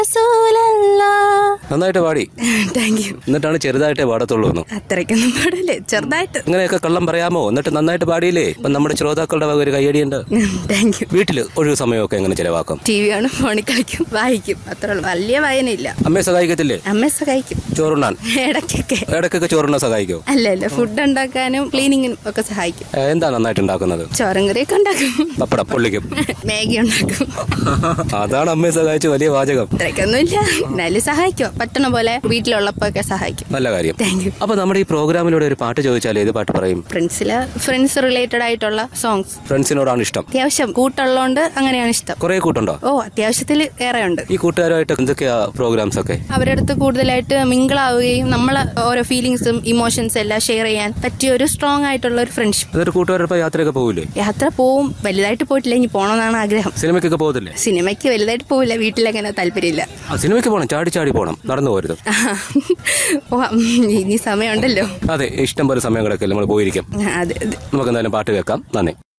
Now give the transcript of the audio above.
നന്നായിട്ട് പാടി thank you എന്നിട്ടാണ് ചെറുതായിട്ടേ പാടത്തുള്ളൂ എന്ന് അത്രയ്ക്കൊന്നും പാടില്ലേ ചെറുതായിട്ട് ഇങ്ങനെയൊക്കെ കള്ളം പറയാമോ എന്നിട്ട് നന്നായിട്ട് പാടിയില്ലേ ഇപ്പൊ നമ്മുടെ ശ്രോതാക്കളുടെ വക ഒരു കയ്യടിയുണ്ട് താങ്ക് യു വീട്ടില് ഒഴിവ് സമയമൊക്കെ എങ്ങനെ ചെലവാക്കും ടി വി ആണ് ഫോണിൽ കളിക്കും വായിക്കും അത്രേ ഉള്ളൂ വലിയ വായനയില്ല അമ്മയെ സഹായിക്കത്തില്ലേ അമ്മ സഹായിക്കും ചോറുണ്ണാൻ ഇടയ്ക്കൊക്കെ ഇടയ്ക്കൊക്കെ ചോറുണ്ണാൻ സഹായിക്കോ അല്ല അല്ല ഫുഡ് ഉണ്ടാക്കാനും ക്ലീനിങ്ങിനും ഒക്കെ സഹായിക്കും ഏ, എന്താ നന്നായിട്ട് ഉണ്ടാക്കുന്നത് ചോറും കറിയൊക്കെ ഉണ്ടാക്കും പപ്പടം പൊള്ളിക്കും മാഗി ഉണ്ടാക്കും അതാണ് അമ്മയെ സഹായിച്ച് വലിയ വാചകം ഇത്രയ്ക്കൊന്നുമില്ല എന്നാലും സഹായിക്കും പറ്റണ പോലെ വീട്ടിലുള്ളപ്പോ ഒക്കെ സഹായിക്കും നല്ല കാര്യം താങ്ക് യു അപ്പൊ നമ്മുടെ ഈ പ്രോഗ്രാമിലൂടെ ഒരു പാട്ട് ചോദിച്ചാൽ ഏത് പാട്ട് പറയും ഫ്രണ്ട്സില് ഫ്രണ്ട്സ് റിലേറ്റഡ് ആയിട്ടുള്ള സോങ്സ് ഫ്രണ്ട്സിനോടാണ് ഇഷ്ടം അത്യാവശ്യം കൂട്ടുള്ളതുകൊണ്ട് അങ്ങനെയാണ് ഇഷ്ടം കുറെ കൂട്ടുണ്ടോ ഓ അത്യാവശ്യത്തിൽ ഏറെ ഉണ്ട് ഈ കൂട്ടുകാരുമായിട്ട് എന്തൊക്കെയാ പ്രോഗ്രാംസ് ഒക്കെ അവരുടെ അടുത്ത് കൂടുതലായിട്ട് മിങ്കിളാവുകയും നമ്മളെ ഓരോ ഫീലിങ്സും ഇമോഷൻസ് എല്ലാം ഷെയർ ചെയ്യാൻ പറ്റിയ ഒരു സ്ട്രോങ് ആയിട്ടുള്ള ഒരു ഫ്രണ്ട്ഷിപ്പ് എന്നിട്ട് കൂട്ടുകാരൊപ്പം യാത്രയൊക്കെ പോകില്ലേ യാത്ര പോവും വലുതായിട്ട് പോയിട്ടില്ല ഇനി പോകണമെന്നാണ് ആഗ്രഹം സിനിമയ്ക്കൊക്കെ പോകത്തില്ലേ സിനിമയ്ക്ക് വലുതായിട്ട് പോവില്ല വീട്ടിലങ്ങനെ താല്പര്യമില്ല ആ സിനിമയ്ക്ക് പോകണം ചാടി ചാടി പോകണം നടന്നു പോരുത് ഓ ഉം, ഇനി സമയമുണ്ടല്ലോ അതെ ഇഷ്ടം പോലെ സമയം കിടക്കല്ലേ നമ്മൾ പോയിരിക്കും അതെ അതെ നമുക്ക് എന്തായാലും പാട്ട് കേൾക്കാം നന്ദി